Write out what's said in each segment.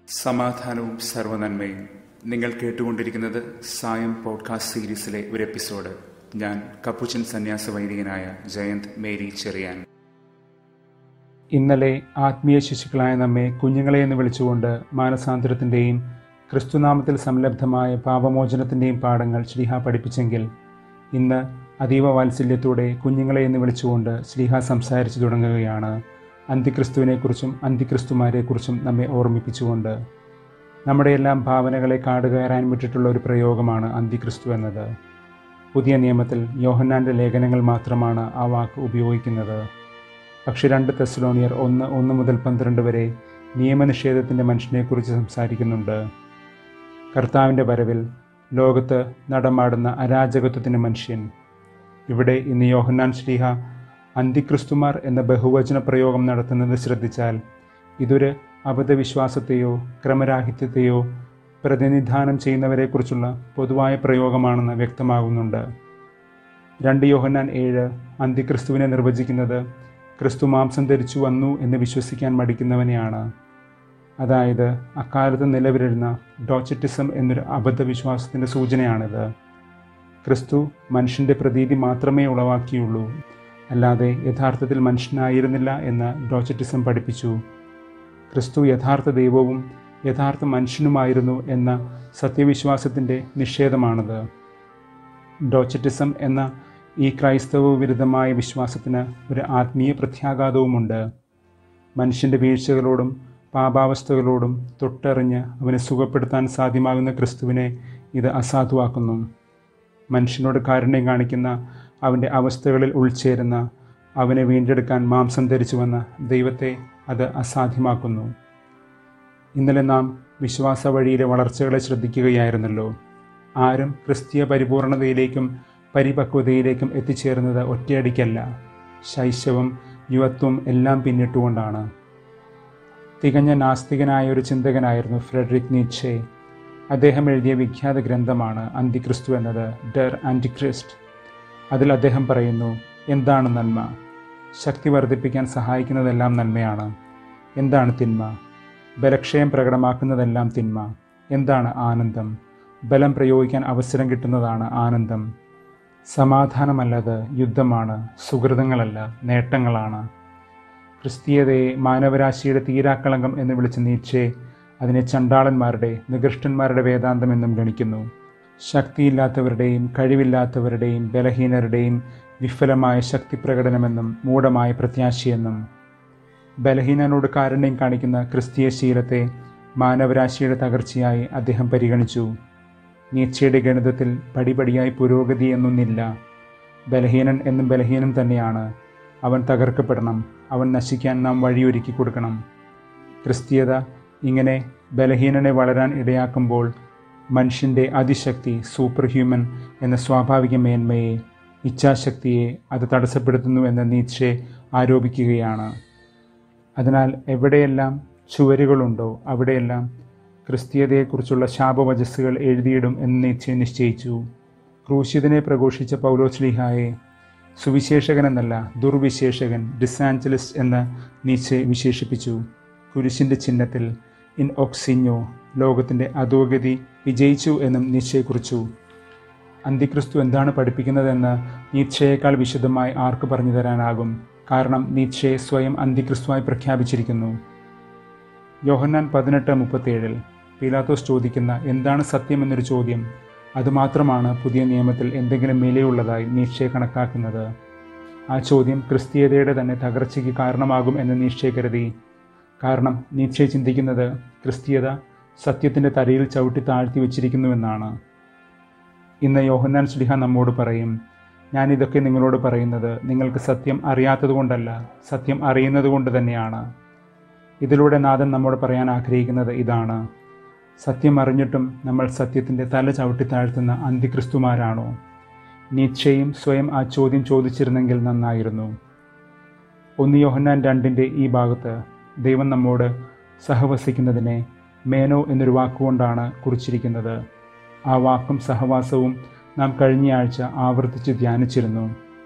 സമാധാനവും സർവനന്മയും നിങ്ങൾ കേട്ടുകൊണ്ടിരിക്കുന്നത് സായം പോഡ്കാസ്റ്റ് സീരീസിലെ ഒരു എപ്പിസോഡ് ഞാൻ കപ്പുച്ചൻ സന്യാസ വൈദികനായ ജയന്ത് മേരി ചെറിയാൻ ഇന്നലെ ആത്മീയ ശിശുക്കളായ നമ്മെ കുഞ്ഞുങ്ങളെ എന്ന് വിളിച്ചുകൊണ്ട് മാനസാന്തരത്തിൻ്റെയും ക്രിസ്തുനാമത്തിൽ സംലബ്ധമായ പാപമോചനത്തിൻ്റെയും പാഠങ്ങൾ ശ്രീഹ പഠിപ്പിച്ചെങ്കിൽ ഇന്ന് അതീവ വാത്സല്യത്തോടെ കുഞ്ഞുങ്ങളെ എന്ന് വിളിച്ചുകൊണ്ട് ശ്രീഹ സംസാരിച്ചു തുടങ്ങുകയാണ് അന്തിക്രിസ്തുവിനെക്കുറിച്ചും അന്തിക്രിസ്തുമാരെക്കുറിച്ചും നമ്മെ ഓർമ്മിപ്പിച്ചുകൊണ്ട് നമ്മുടെ എല്ലാം ഭാവനകളെ കാടുകയറാൻ വിട്ടിട്ടുള്ള ഒരു പ്രയോഗമാണ് അന്തിക്രിസ്തു എന്നത് പുതിയ നിയമത്തിൽ യോഹന്നാൻ്റെ ലേഖനങ്ങൾ മാത്രമാണ് ആ വാക്ക് ഉപയോഗിക്കുന്നത് പക്ഷെ രണ്ട് തെസ്ലോണിയർ ഒന്ന് ഒന്ന് മുതൽ പന്ത്രണ്ട് വരെ നിയമനിഷേധത്തിൻ്റെ മനുഷ്യനെക്കുറിച്ച് സംസാരിക്കുന്നുണ്ട് കർത്താവിൻ്റെ വരവിൽ ലോകത്ത് നടമാടുന്ന അരാജകത്വത്തിൻ്റെ മനുഷ്യൻ ഇവിടെ ഇന്ന് യോഹന്നാൻ ശ്രീഹ അന്തിക്രിസ്തുമാർ എന്ന ബഹുവചന പ്രയോഗം നടത്തുന്നത് ശ്രദ്ധിച്ചാൽ ഇതൊരു അബദ്ധവിശ്വാസത്തെയോ ക്രമരാഹിത്യത്തെയോ പ്രതിനിധാനം ചെയ്യുന്നവരെക്കുറിച്ചുള്ള പൊതുവായ പ്രയോഗമാണെന്ന് വ്യക്തമാകുന്നുണ്ട് രണ്ട് യോഹന്നാൻ ഏഴ് അന്തിക്രിസ്തുവിനെ നിർവചിക്കുന്നത് ക്രിസ്തു മാംസം ധരിച്ചു വന്നു എന്ന് വിശ്വസിക്കാൻ മടിക്കുന്നവനെയാണ് അതായത് അക്കാലത്ത് നിലവിലിരുന്ന ഡോച്ചറ്റിസം എന്നൊരു അബദ്ധവിശ്വാസത്തിൻ്റെ സൂചനയാണിത് ക്രിസ്തു മനുഷ്യൻ്റെ പ്രതീതി മാത്രമേ ഉളവാക്കിയുള്ളൂ അല്ലാതെ യഥാർത്ഥത്തിൽ മനുഷ്യനായിരുന്നില്ല എന്ന് ഡോച്ചറ്റിസം പഠിപ്പിച്ചു ക്രിസ്തു യഥാർത്ഥ ദൈവവും യഥാർത്ഥ മനുഷ്യനുമായിരുന്നു എന്ന സത്യവിശ്വാസത്തിൻ്റെ നിഷേധമാണത് ഡോച്ചറ്റിസം എന്ന ഈ ക്രൈസ്തവ വിരുദ്ധമായ വിശ്വാസത്തിന് ഒരു ആത്മീയ പ്രത്യാഘാതവുമുണ്ട് മനുഷ്യൻ്റെ വീഴ്ചകളോടും പാപാവസ്ഥകളോടും തൊട്ടറിഞ്ഞ് അവനെ സുഖപ്പെടുത്താൻ സാധ്യമാകുന്ന ക്രിസ്തുവിനെ ഇത് അസാധുവാക്കുന്നു മനുഷ്യനോട് കാരുണ്യം കാണിക്കുന്ന അവൻ്റെ അവസ്ഥകളിൽ ഉൾച്ചേരുന്ന അവനെ വീണ്ടെടുക്കാൻ മാംസം ധരിച്ചു വന്ന ദൈവത്തെ അത് അസാധ്യമാക്കുന്നു ഇന്നലെ നാം വിശ്വാസ വഴിയിലെ വളർച്ചകളെ ശ്രദ്ധിക്കുകയായിരുന്നല്ലോ ആരും ക്രിസ്തീയ പരിപൂർണതയിലേക്കും പരിപക്വതയിലേക്കും എത്തിച്ചേർന്നത് ഒറ്റയടിക്കല്ല ശൈശവം യുവത്വം എല്ലാം പിന്നിട്ടുകൊണ്ടാണ് തികഞ്ഞ നാസ്തികനായ ഒരു ചിന്തകനായിരുന്നു ഫ്രെഡറിക് നീറ്റെ അദ്ദേഹം എഴുതിയ വിഖ്യാത ഗ്രന്ഥമാണ് അന്തിക്രിസ്തു എന്നത് ഡർ ആൻറ്റിക്രിസ്റ്റ് അതിൽ അദ്ദേഹം പറയുന്നു എന്താണ് നന്മ ശക്തി വർദ്ധിപ്പിക്കാൻ സഹായിക്കുന്നതെല്ലാം നന്മയാണ് എന്താണ് തിന്മ ബലക്ഷയം പ്രകടമാക്കുന്നതെല്ലാം തിന്മ എന്താണ് ആനന്ദം ബലം പ്രയോഗിക്കാൻ അവസരം കിട്ടുന്നതാണ് ആനന്ദം സമാധാനമല്ലത് യുദ്ധമാണ് സുഹൃതങ്ങളല്ല നേട്ടങ്ങളാണ് ക്രിസ്തീയതയെ മാനവരാശിയുടെ തീരാക്കളങ്കം എന്ന് വിളിച്ച നീച്ചെ അതിനെ ചണ്ടാളന്മാരുടെ നികൃഷ്ടന്മാരുടെ വേദാന്തം എന്നും ഗണിക്കുന്നു ശക്തിയില്ലാത്തവരുടെയും കഴിവില്ലാത്തവരുടെയും ബലഹീനരുടെയും വിഫലമായ ശക്തി പ്രകടനമെന്നും മൂഢമായ പ്രത്യാശയെന്നും ബലഹീനനോട് കാരുണ്യം കാണിക്കുന്ന ക്രിസ്തീയ ശീലത്തെ മാനവരാശിയുടെ തകർച്ചയായി അദ്ദേഹം പരിഗണിച്ചു നീച്ചയുടെ ഗണിതത്തിൽ പടിപടിയായി പുരോഗതി എന്നൊന്നില്ല ബലഹീനൻ എന്നും ബലഹീനൻ തന്നെയാണ് അവൻ തകർക്കപ്പെടണം അവൻ നശിക്കാൻ നാം വഴിയൊരുക്കി കൊടുക്കണം ക്രിസ്തീയത ഇങ്ങനെ ബലഹീനനെ വളരാൻ ഇടയാക്കുമ്പോൾ മനുഷ്യൻ്റെ അതിശക്തി സൂപ്പർ ഹ്യൂമൻ എന്ന സ്വാഭാവിക മേന്മയെ ഇച്ഛാശക്തിയെ അത് തടസ്സപ്പെടുത്തുന്നു എന്ന് നീച്ചെ ആരോപിക്കുകയാണ് അതിനാൽ എവിടെയെല്ലാം ചുവരുകളുണ്ടോ അവിടെയെല്ലാം ക്രിസ്തീയതയെക്കുറിച്ചുള്ള ശാപവചസ്സുകൾ എഴുതിയിടും എന്ന് നീച്ചെ നിശ്ചയിച്ചു ക്രൂശിതനെ പ്രഘോഷിച്ച പൗലോസ്ലിഹായെ സുവിശേഷകൻ എന്നല്ല ദുർവിശേഷകൻ ഡിസാഞ്ചലിസ്റ്റ് എന്ന് നീച്ചെ വിശേഷിപ്പിച്ചു കുരിശിൻ്റെ ചിഹ്നത്തിൽ ഇൻ ഒക്സിഞ്ഞോ ലോകത്തിൻ്റെ അധോഗതി വിജയിച്ചു എന്നും നീച്ചയെ കുറിച്ചു അന്തിക്രിസ്തു എന്താണ് പഠിപ്പിക്കുന്നതെന്ന് നീച്ചയേക്കാൾ വിശദമായി ആർക്ക് പറഞ്ഞു തരാനാകും കാരണം നീച്ചയെ സ്വയം അന്തിക്രിസ്തുവായി പ്രഖ്യാപിച്ചിരിക്കുന്നു യോഹന്നാൻ പതിനെട്ട് മുപ്പത്തേഴിൽ പീലാത്തോസ് ചോദിക്കുന്ന എന്താണ് സത്യം എന്നൊരു ചോദ്യം അതുമാത്രമാണ് പുതിയ നിയമത്തിൽ എന്തെങ്കിലും വിലയുള്ളതായി നീക്ഷയെ കണക്കാക്കുന്നത് ആ ചോദ്യം ക്രിസ്തീയതയുടെ തന്നെ തകർച്ചയ്ക്ക് കാരണമാകും എന്ന് നീക്ഷയെ കരുതി കാരണം നീക്ഷയെ ചിന്തിക്കുന്നത് ക്രിസ്തീയത സത്യത്തിൻ്റെ തലയിൽ ചവിട്ടി താഴ്ത്തി വെച്ചിരിക്കുന്നുവെന്നാണ് ഇന്ന് യോഹന്നാൻ ശ്ലിഹ നമ്മോട് പറയും ഞാൻ ഇതൊക്കെ നിങ്ങളോട് പറയുന്നത് നിങ്ങൾക്ക് സത്യം അറിയാത്തതുകൊണ്ടല്ല സത്യം അറിയുന്നത് കൊണ്ട് തന്നെയാണ് ഇതിലൂടെ നാഥൻ നമ്മോട് പറയാൻ ആഗ്രഹിക്കുന്നത് ഇതാണ് സത്യം അറിഞ്ഞിട്ടും നമ്മൾ സത്യത്തിൻ്റെ തല ചവിട്ടി താഴ്ത്തുന്ന അന്തിക്രിസ്തുമാരാണോ നീച്ചയും സ്വയം ആ ചോദ്യം ചോദിച്ചിരുന്നെങ്കിൽ നന്നായിരുന്നു ഒന്ന് യോഹന്നാൻ രണ്ടിൻ്റെ ഈ ഭാഗത്ത് ദൈവം നമ്മോട് സഹവസിക്കുന്നതിനെ മേനോ എന്നൊരു വാക്കുകൊണ്ടാണ് കുറിച്ചിരിക്കുന്നത് ആ വാക്കും സഹവാസവും നാം കഴിഞ്ഞയാഴ്ച ആവർത്തിച്ച് ധ്യാനിച്ചിരുന്നു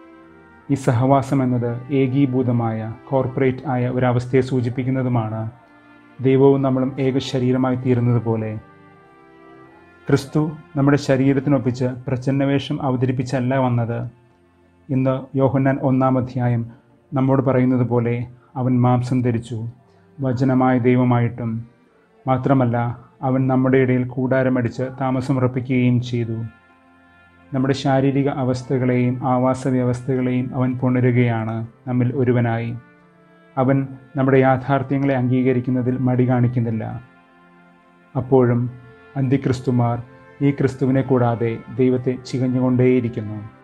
ഈ സഹവാസം എന്നത് ഏകീഭൂതമായ കോർപ്പറേറ്റ് ആയ ഒരവസ്ഥയെ സൂചിപ്പിക്കുന്നതുമാണ് ദൈവവും നമ്മളും ഏക ശരീരമായി തീരുന്നത് പോലെ ക്രിസ്തു നമ്മുടെ ശരീരത്തിനൊപ്പിച്ച് പ്രച്ഛന്നവേഷം അവതരിപ്പിച്ചല്ല വന്നത് ഇന്ന് യോഹന്നാൻ ഒന്നാം അധ്യായം നമ്മോട് പറയുന്നത് പോലെ അവൻ മാംസം ധരിച്ചു വചനമായ ദൈവമായിട്ടും മാത്രമല്ല അവൻ നമ്മുടെ ഇടയിൽ കൂടാരമടിച്ച് താമസമുറപ്പിക്കുകയും ചെയ്തു നമ്മുടെ ശാരീരിക അവസ്ഥകളെയും ആവാസ വ്യവസ്ഥകളെയും അവൻ പുണരുകയാണ് നമ്മിൽ ഒരുവനായി അവൻ നമ്മുടെ യാഥാർത്ഥ്യങ്ങളെ അംഗീകരിക്കുന്നതിൽ മടി കാണിക്കുന്നില്ല അപ്പോഴും അന്തിക്രിസ്തുമാർ ഈ ക്രിസ്തുവിനെ കൂടാതെ ദൈവത്തെ ചികഞ്ഞുകൊണ്ടേയിരിക്കുന്നു